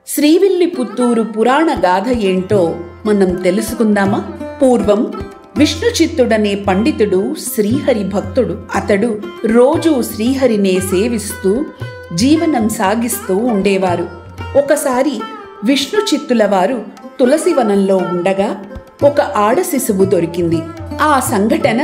శ్రీవిల్లిపుత్తూరు పురాణ గాథ ఏంటో మనం తెలుసుకుందామా పూర్వం విష్ణు చిత్తుడనే పండితుడు శ్రీహరి భక్తుడు అతడు రోజూ శ్రీహరినే సేవిస్తూ జీవనం సాగిస్తూ ఉండేవారు ఒకసారి విష్ణు చిత్తుల వారు తులసివనంలో ఉండగా ఒక ఆడ శిశువు దొరికింది ఆ సంఘటన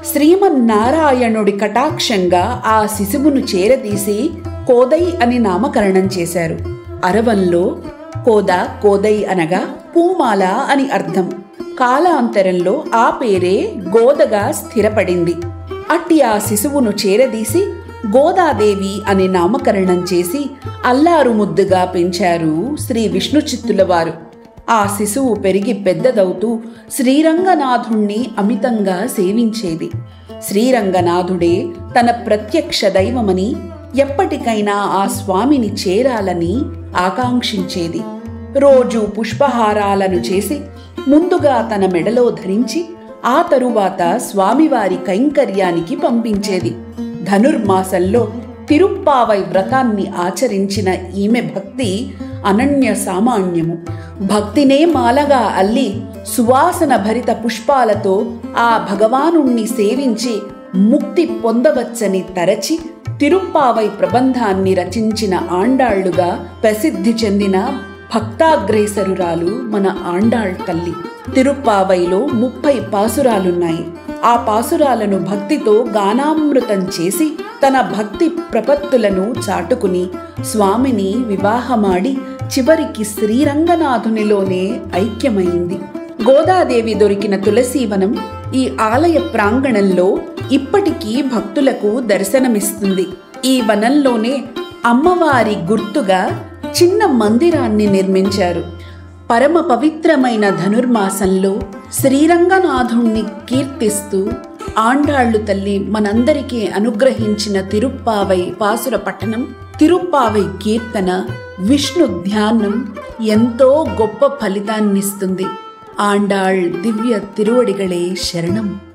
శ్రీమన్నారాయణుడి కటాక్షంగా ఆ శిశువును చేరదీసి కోదై అని నామకరణం చేశారు అరవంలో కోద కోదై అనగా పూమాల అని అర్థం కాలాంతరంలో ఆ పేరే గోదగా స్థిరపడింది అట్టి ఆ శిశువును చేరదీసి గోదాదేవి అని నామకరణం చేసి అల్లారు ముద్దుగా పెంచారు శ్రీ విష్ణు చిత్తుల వారు ఆ శిశువు పెరిగి పెద్దదవుతూ శ్రీరంగనాథుణ్ణి అమితంగా సేవించేది శ్రీరంగనాథుడే తన ప్రత్యక్ష దైవమని ఎప్పటికైనా ఆ స్వామిని చేరాలని ఆకాంక్షించేది రోజు పుష్పహారాలను చేసి ముందుగా తన మెడలో ధరించి ఆ తరువాత స్వామివారి కైంకర్యానికి పంపించేది ధనుర్మాసంలో తిరుప్పావై వ్రతాన్ని ఆచరించిన ఈమె భక్తి అనన్య సామాన్యము భక్తినే మాలగా అల్లి సువాసన భరిత పుష్పాలతో ఆ భగవానుణ్ణి సేవించి ముక్తి పొందవచ్చని తరచి తిరుప్పావై ప్రబంధాన్ని రచించిన ఆండాళ్లుగా ప్రసిద్ధి చెందిన భక్తాగ్రేసరురాలు మన ఆండాళ్ తల్లి తిరుప్పావైలో ముప్పై పాసురాలున్నాయి ఆ పాసురాలను భక్తితో గానామృతం చేసి తన భక్తి ప్రపత్తులను చాటుకుని స్వామిని వివాహమాడి చివరికి శ్రీరంగనాథునిలోనే ఐక్యమైంది గోదాదేవి దొరికిన తులసీవనం ఈ ఆలయ ప్రాంగణంలో ఇప్పటికీ భక్తులకు దర్శనమిస్తుంది ఈ వనంలోనే అమ్మవారి గుర్తుగా చిన్న మందిరాన్ని నిర్మించారు పరమ పవిత్రమైన ధనుర్మాసంలో శ్రీరంగనాథుణ్ణి కీర్తిస్తూ ఆండాళ్ళు తల్లి మనందరికీ అనుగ్రహించిన తిరుప్పావై పాసుర పట్టణం తిరుప్పావై కీర్తన విష్ణు ధ్యానం ఎంతో గొప్ప ఫలితాన్నిస్తుంది ఆండాళ్ దివ్య తిరువడిగళే శరణం